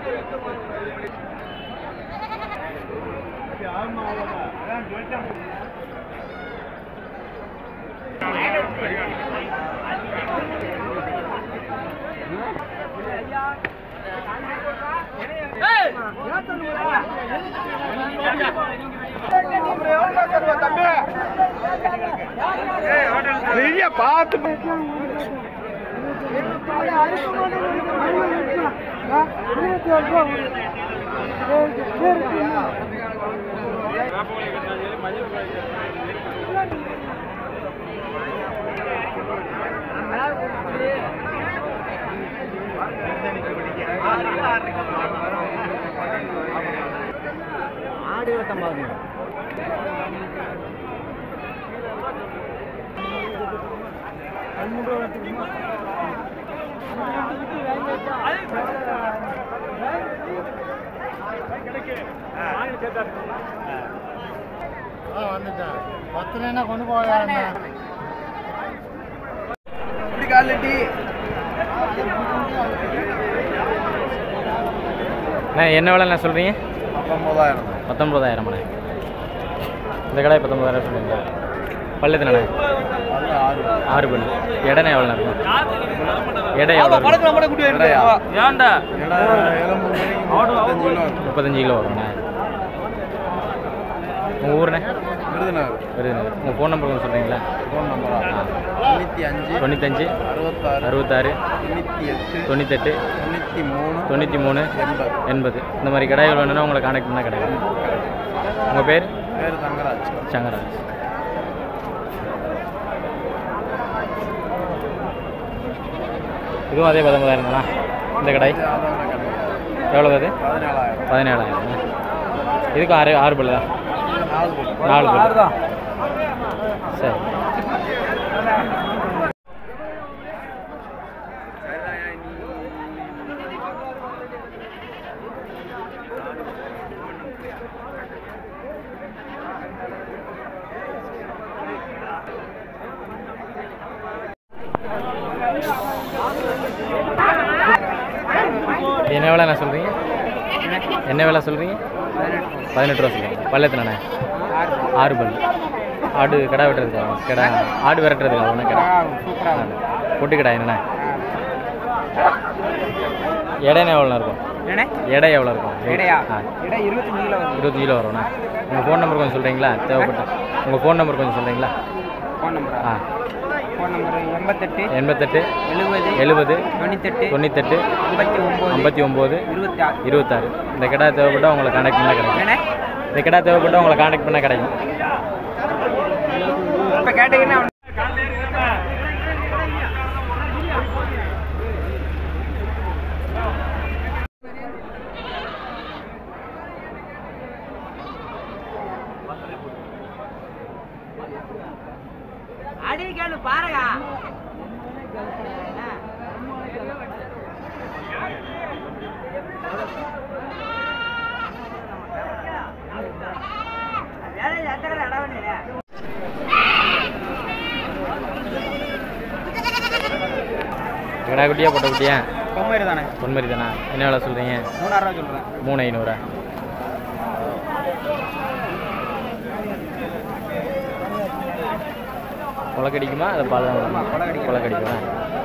பார்த்து ஆடு இருபத்தொம்பது வந்துட்டேன் பத்துலன்னா கொண்டு போவாங்க இப்படி காலட்டி அண்ணா என்ன விலைண்ணா சொல்கிறீங்க பத்தொன்பதாயிரம் பத்தொம்பதாயிரம்ண்ணே இந்த கடை பத்தொம்பதாயிரம் சொல்லுங்களா பல்லு எத்தனை அது ஆறு ஆறு பல்லு எடனே எவ்வளோ இருக்கும் எடை எவ்வளோ இருக்கும்? எடையா? ஏன்டா எடை எழுபது முப்பத்தஞ்சு கிலோ இருக்கும். முப்பத்தஞ்சு கிலோ வரும்ண்ணே உங்கள் ஊருண்ணே விருதுநகர் விருதுநகர் உங்கள் ஃபோன் நம்பர் கொஞ்சம் சொல்கிறீங்களா ஃபோன் நம்பரா தொண்ணூற்றி அஞ்சு தொண்ணூத்தஞ்சு அறுபத்தாறு அறுபத்தாறு தொண்ணூற்றி எட்டு தொண்ணூத்தெட்டு தொண்ணூற்றி மூணு தொண்ணூற்றி மூணு எண்பது எண்பது இந்த மாதிரி கடைகள் வேணும்னா உங்களை கான்டாக்ட் பண்ணால் கிடைக்கும் உங்கள் பேர் பேர் தங்கராஜ் சங்கராஜ் இதுவும் அதே பத்தொன்பதாயிரம் தானா இந்த கடை இது அதோட கிடையாது எவ்வளோ அது பதினேழாயிரம் பதினேழாயிரம் இதுக்கும் ஆறு ஆறு பல்லு தான் நாலு பேர் நாலு பல்லு சரி என்ன வேலை நான் சொல்கிறீங்க என்ன வேலை சொல்கிறீங்க பதினெட்டு ரூபா சொல்கிறீங்க பல்லு எத்தனை ஆறு பல்லு ஆடு கடை வெட்டுறதுக்கா கடை ஆடு விரட்டுறதுக்கா ஒன்று கடை பொட்டு கடை என்னண்ணே எடைனா எவ்வளோ இருக்கும் எடை எவ்வளோ இருக்கும் எடையா? ஆ இடை இருபத்தஞ்சு கிலோ வருது இருபத்தி கிலோ வரும்ண்ணா உங்கள் ஃபோன் நம்பர் கொஞ்சம் சொல்கிறீங்களா தேவைப்பட்ட உங்கள் ஃபோன் நம்பர் கொஞ்சம் சொல்கிறீங்களா ஃபோன் நம்பரா ஆ ஃபோன் நம்பர் எண்பத்தெட்டு எண்பத்தெட்டு எழுபது எழுபது தொண்ணூத்தெட்டு தொண்ணூத்தெட்டு ஐம்பத்தி ஒம்பது ஐம்பத்தி ஒம்பது இருபத்தி ஆறு இருபத்தாறு இந்த கடை தேவைப்பட்டால் உங்களை கான்டாக்ட் பண்ணால் கிடைக்கும் என்னண்ணே இந்த கடை தேவைப்பட்டால் உங்களை கான்டாக்ட் பண்ணால் கிடைக்கும் இப்போ கேட்டீங்கன்னா அடிக்கணும் பாருங்க வேலையில் எத்தனை இடம் வேணும் கடா குட்டியா போட்ட குட்டியா பொம்மை தானே பொன்மாரி தானா என்ன வேலை சொல்கிறீங்க மூணாயிரம் ரூபா சொல்லுவேன் மூணு ஐநூறா கொலை கடிக்குமா அது பால் தான் கொலை கடிக்கும். கொலை கடிக்குமா